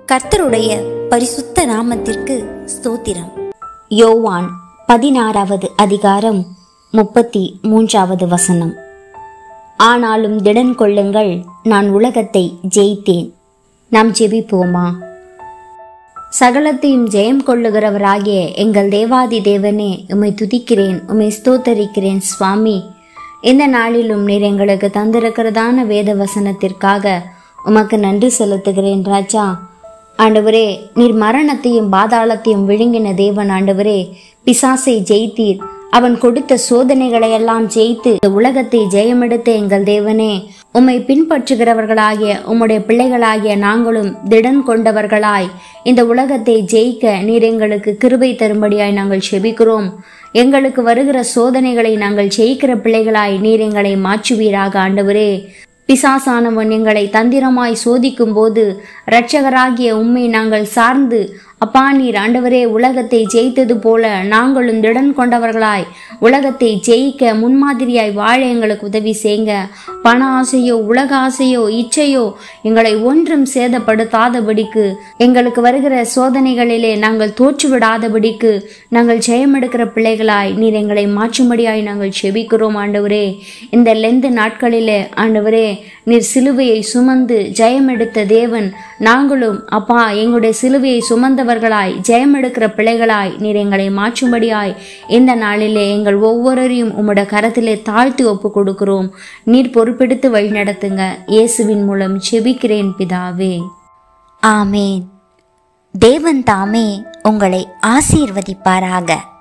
கர்த்தருடைய பரிசுத்த நாமத்திற்கு ஸ்தோத்திரம் யோவான் பதினாறாவது அதிகாரம் முப்பத்தி மூன்றாவது வசனம் ஆனாலும் திடன் கொள்ளுங்கள் நான் உலகத்தை ஜெயித்தேன் நாம் ஜெபிப்போமா சகலத்தையும் ஜெயம் கொள்ளுகிறவராகிய எங்கள் தேவாதி தேவனே உம்மை துதிக்கிறேன் உம்மை ஸ்தோத்தரிக்கிறேன் சுவாமி இந்த நாளிலும் நீர் எங்களுக்கு தந்திருக்கிறதான வேத வசனத்திற்காக உமக்கு நன்றி செலுத்துகிறேன் ராஜா ஆண்டவரே நீர் மரணத்தையும் பாதாளத்தையும் விழுங்கின தேவன் ஆண்டவரே பிசாசை ஜெயித்தீர் அவன் கொடுத்த சோதனைகளை எல்லாம் ஜெயித்து இந்த உலகத்தை ஜெயமெடுத்த எங்கள் தேவனே உம்மை பின்பற்றுகிறவர்களாகிய உம்முடைய பிள்ளைகளாகிய நாங்களும் திடன் கொண்டவர்களாய் இந்த உலகத்தை ஜெயிக்க நீர் எங்களுக்கு கிருபை தரும்படியாய் நாங்கள் செபிக்கிறோம் எங்களுக்கு வருகிற சோதனைகளை நாங்கள் ஜெயிக்கிற பிள்ளைகளாய் நீர் எங்களை மாற்றுவீராக ஆண்டவரே பிசாசானவன் எங்களை தந்திரமாய் சோதிக்கும் போது இரட்சகராகிய உம்மை நாங்கள் சார்ந்து அப்பா நீர் ஆண்டவரே உலகத்தை ஜெயித்தது போல நாங்களும் திடன் கொண்டவர்களாய் உலகத்தை ஜெயிக்க முன்மாதிரியாய் வாழ எங்களுக்கு உதவி செய்யுங்க பண ஆசையோ உலக ஆசையோ இச்சையோ எங்களை ஒன்றும் சேதப்படுத்தாதபடிக்கு எங்களுக்கு வருகிற சோதனைகளிலே நாங்கள் தோற்றுவிடாதபடிக்கு நாங்கள் ஜெயமெடுக்கிற பிள்ளைகளாய் நீர் எங்களை மாற்றும்படியாய் நாங்கள் செபிக்கிறோம் ஆண்டவரே இந்த லெந்து நாட்களிலே ஆண்டவரே நீர் சிலுவையை சுமந்து ஜெயமெடுத்த தேவன் நாங்களும் அப்பா எங்களுடைய சிலுவையை சுமந்தவர்களாய் ஜெயமெடுக்கிற பிள்ளைகளாய் நீர் எங்களை மாற்றும்படியாய் இந்த நாளிலே எங்கள் ஒவ்வொருவரையும் உம்முடைய கரத்திலே தாழ்த்தி ஒப்பு கொடுக்கிறோம் நீர் பொறுப்பெடுத்து வழிநடத்துங்க இயேசுவின் மூலம் செபிக்கிறேன் பிதாவே ஆமேன் தேவன் தாமே உங்களை ஆசீர்வதிப்பாராக